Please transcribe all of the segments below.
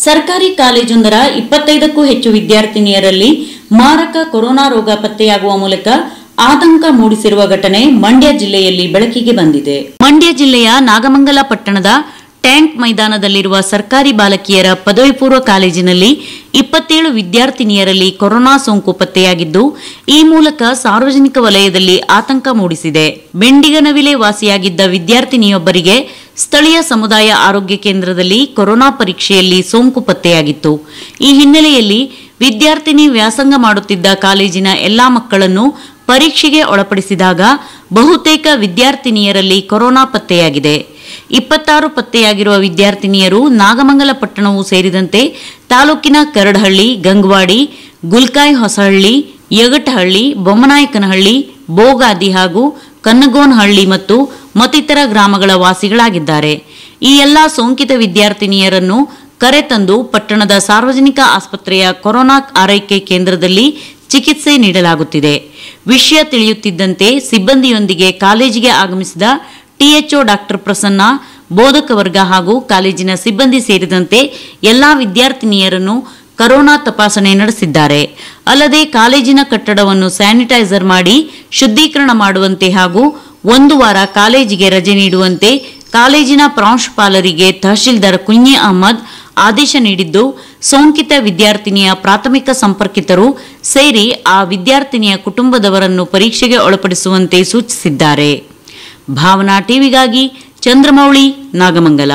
ಸರ್ಕಾರಿ ಕಾಲೇಜೊಂದರ ಇಪ್ಪತ್ತೈದಕ್ಕೂ ಹೆಚ್ಚು ವಿದ್ಯಾರ್ಥಿನಿಯರಲ್ಲಿ ಮಾರಕ ಕೊರೋನಾ ರೋಗ ಪತ್ತೆಯಾಗುವ ಮೂಲಕ ಆತಂಕ ಮೂಡಿಸಿರುವ ಘಟನೆ ಮಂಡ್ಯ ಜಿಲ್ಲೆಯಲ್ಲಿ ಬೆಳಕಿಗೆ ಬಂದಿದೆ ಮಂಡ್ಯ ಜಿಲ್ಲೆಯ ನಾಗಮಂಗಲ ಪಟ್ಟಣದ ಟ್ಯಾಂಕ್ ಮೈದಾನದಲ್ಲಿರುವ ಸರ್ಕಾರಿ ಬಾಲಕಿಯರ ಪದವಿ ಪೂರ್ವ ಕಾಲೇಜಿನಲ್ಲಿ ಇಪ್ಪತ್ತೇಳು ವಿದ್ಯಾರ್ಥಿನಿಯರಲ್ಲಿ ಕೊರೋನಾ ಸೋಂಕು ಪತ್ತೆಯಾಗಿದ್ದು ಈ ಮೂಲಕ ಸಾರ್ವಜನಿಕ ವಲಯದಲ್ಲಿ ಆತಂಕ ಮೂಡಿಸಿದೆ ಬೆಂಡಿಗನವಿಲೆ ವಾಸಿಯಾಗಿದ್ದ ವಿದ್ಯಾರ್ಥಿನಿಯೊಬ್ಬರಿಗೆ ಸ್ಥಳೀಯ ಸಮುದಾಯ ಆರೋಗ್ಯ ಕೇಂದ್ರದಲ್ಲಿ ಕೊರೋನಾ ಪರೀಕ್ಷೆಯಲ್ಲಿ ಸೋಂಕು ಪತ್ತೆಯಾಗಿತ್ತು ಈ ಹಿನ್ನೆಲೆಯಲ್ಲಿ ವಿದ್ಯಾರ್ಥಿನಿ ವ್ಯಾಸಂಗ ಮಾಡುತ್ತಿದ್ದ ಕಾಲೇಜಿನ ಎಲ್ಲಾ ಮಕ್ಕಳನ್ನು ಪರೀಕ್ಷೆಗೆ ಒಳಪಡಿಸಿದಾಗ ಬಹುತೇಕ ವಿದ್ಯಾರ್ಥಿನಿಯರಲ್ಲಿ ಕೊರೋನಾ ಪತ್ತೆಯಾಗಿದೆ ಇಪ್ಪತ್ತಾರು ಪತ್ತೆಯಾಗಿರುವ ವಿದ್ಯಾರ್ಥಿನಿಯರು ನಾಗಮಂಗಲ ಪಟ್ಟಣವೂ ಸೇರಿದಂತೆ ತಾಲೂಕಿನ ಕರಡಹಳ್ಳಿ ಗಂಗವಾಡಿ ಗುಲ್ಕಾಯ್ ಹೊಸಹಳ್ಳಿ ಯಗಟಹಳ್ಳಿ ಬೊಮ್ಮನಾಯಕನಹಳ್ಳಿ ಬೋಗಾದಿ ಹಾಗೂ ಕನ್ನಗೋನಹಳ್ಳಿ ಮತ್ತು ಮತ್ತಿತರ ಗ್ರಾಮಗಳ ವಾಸಿಗಳಾಗಿದ್ದಾರೆ ಈ ಎಲ್ಲಾ ಸೋಂಕಿತ ವಿದ್ಯಾರ್ಥಿನಿಯರನ್ನು ಕರೆತಂದು ಪಟ್ಟಣದ ಸಾರ್ವಜನಿಕ ಆಸ್ಪತ್ರೆಯ ಕೊರೋನಾ ಆರೈಕೆ ಕೇಂದ್ರದಲ್ಲಿ ಚಿಕಿತ್ಸೆ ನೀಡಲಾಗುತ್ತಿದೆ ವಿಷಯ ತಿಳಿಯುತ್ತಿದ್ದಂತೆ ಸಿಬ್ಬಂದಿಯೊಂದಿಗೆ ಕಾಲೇಜಿಗೆ ಆಗಮಿಸಿದ ಟಿಎಚ್ಒ ಡಾಕ್ಟರ್ ಪ್ರಸನ್ನ ಬೋಧಕ ವರ್ಗ ಹಾಗೂ ಕಾಲೇಜಿನ ಸಿಬ್ಬಂದಿ ಸೇರಿದಂತೆ ಎಲ್ಲಾ ವಿದ್ಯಾರ್ಥಿನಿಯರನ್ನು ಕರೋನಾ ತಪಾಸಣೆ ನಡೆಸಿದ್ದಾರೆ ಅಲ್ಲದೆ ಕಾಲೇಜಿನ ಕಟ್ಟಡವನ್ನು ಸ್ಯಾನಿಟೈಸರ್ ಮಾಡಿ ಶುದ್ಧೀಕರಣ ಮಾಡುವಂತೆ ಹಾಗೂ ಒಂದು ವಾರ ಕಾಲೇಜಿಗೆ ರಜೆ ನೀಡುವಂತೆ ಕಾಲೇಜಿನ ಪ್ರಾಂಶುಪಾಲರಿಗೆ ತಹಶೀಲ್ದಾರ್ ಕುಂಜೆ ಅಹಮದ್ ಆದೇಶ ನೀಡಿದ್ದು ಸೋಂಕಿತ ವಿದ್ಯಾರ್ಥಿನಿಯ ಪ್ರಾಥಮಿಕ ಸಂಪರ್ಕಿತರು ಸೇರಿ ಆ ವಿದ್ಯಾರ್ಥಿನಿಯ ಕುಟುಂಬದವರನ್ನು ಪರೀಕ್ಷೆಗೆ ಒಳಪಡಿಸುವಂತೆ ಸೂಚಿಸಿದ್ದಾರೆ ಭಾವನಾ ಟಿವಿಗಾಗಿ ಚಂದ್ರಮೌಳಿ ನಾಗಮಂಗಲ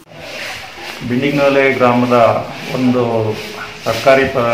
ಬಿಂಡಿಗ್ನೊಲೆ ಗ್ರಾಮದ ಒಂದು ಸರ್ಕಾರಿ ಪ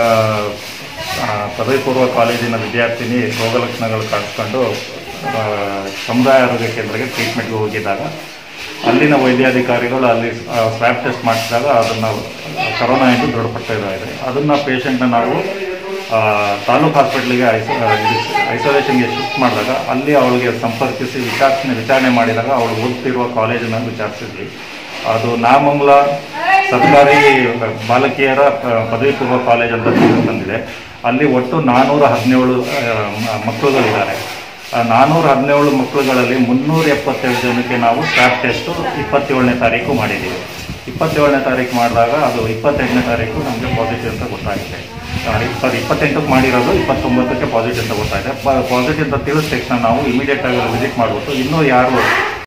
ಆ, ಪದವಿ ಪೂರ್ವ ಕಾಲೇಜಿನ ವಿದ್ಯಾರ್ಥಿನಿ ರೋಗಲಕ್ಷಣಗಳು ಕಾಣಿಸ್ಕೊಂಡು ಆ, ಸಮುದಾಯ ಆರೋಗ್ಯ ಕೇಂದ್ರಕ್ಕೆ ಟ್ರೀಟ್ಮೆಂಟ್ಗೆ ಹೋಗಿದ್ದಾಗ ಅಲ್ಲಿನ ವೈದ್ಯಾಧಿಕಾರಿಗಳು ಅಲ್ಲಿ ಸ್ವ್ಯಾಬ್ ಟೆಸ್ಟ್ ಮಾಡಿಸಿದಾಗ ಅದನ್ನು ಕರೋನಾ ಎಂದು ದೃಢಪಟ್ಟಿದ್ದಾರೆ ಅದನ್ನು ಪೇಷಂಟ್ನ ನಾವು ಆ, ತಾಲೂಕು ಹಾಸ್ಪಿಟ್ಲಿಗೆ ಐಸೋ ಐಸೋಲೇಷನ್ಗೆ ಶಿಫ್ಟ್ ಮಾಡಿದಾಗ ಅಲ್ಲಿ ಅವಳಿಗೆ ಸಂಪರ್ಕಿಸಿ ವಿಚಾರಣೆ ವಿಚಾರಣೆ ಮಾಡಿದಾಗ ಅವಳು ಓದ್ತಿರುವ ಕಾಲೇಜನ್ನು ವಿಚಾರಿಸಿದ್ವಿ ಅದು ನಾಮಂಗಲ ಸರ್ಕಾರಿ ಬಾಲಕಿಯರ ಪ- ಪದವಿ ಪೂರ್ವ ಕಾಲೇಜ್ ಅಂತ ತಿಳಿದು ಬಂದಿದೆ ಅಲ್ಲಿ ಒಟ್ಟು ನಾನ್ನೂರ ಹದಿನೇಳು ಮಕ್ಕಳುಗಳಿದ್ದಾರೆ ಆ ನಾನ್ನೂರ ಹದಿನೇಳು ಮಕ್ಕಳುಗಳಲ್ಲಿ ಮುನ್ನೂರ ಎಪ್ಪತ್ತೇಳು ಜನಕ್ಕೆ ನಾವು ಸ್ಟ್ಯಾಪ್ ಟೆಸ್ಟು ಇಪ್ಪತ್ತೇಳನೇ ತಾರೀಕು ಮಾಡಿದ್ದೀವಿ ಇಪ್ಪತ್ತೇಳನೇ ತಾರೀಕು ಮಾಡಿದಾಗ ಅದು ಇಪ್ಪತ್ತೆಂಟನೇ ತಾರೀಕು ನಮಗೆ ಪಾಸಿಟಿವ್ ಅಂತ ಗೊತ್ತಾಗಿದೆ ಸಾರಿ ಇಪ್ಪತ್ತೆಂಟಕ್ಕೆ ಮಾಡಿರೋದು ಇಪ್ಪತ್ತೊಂಬತ್ತಕ್ಕೆ ಪಾಸಿಟಿವ್ ಅಂತ ಗೊತ್ತಾಗಿದೆ ಪಾಸಿಟಿವ್ ಅಂತ ತಿಳಿದ ತಕ್ಷಣ ನಾವು ಇಮಿಡಿಯೇಟ್ ಆಗಿ ವಿಸಿಟ್ ಮಾಡ್ಬಿಟ್ಟು ಇನ್ನೂ ಯಾರು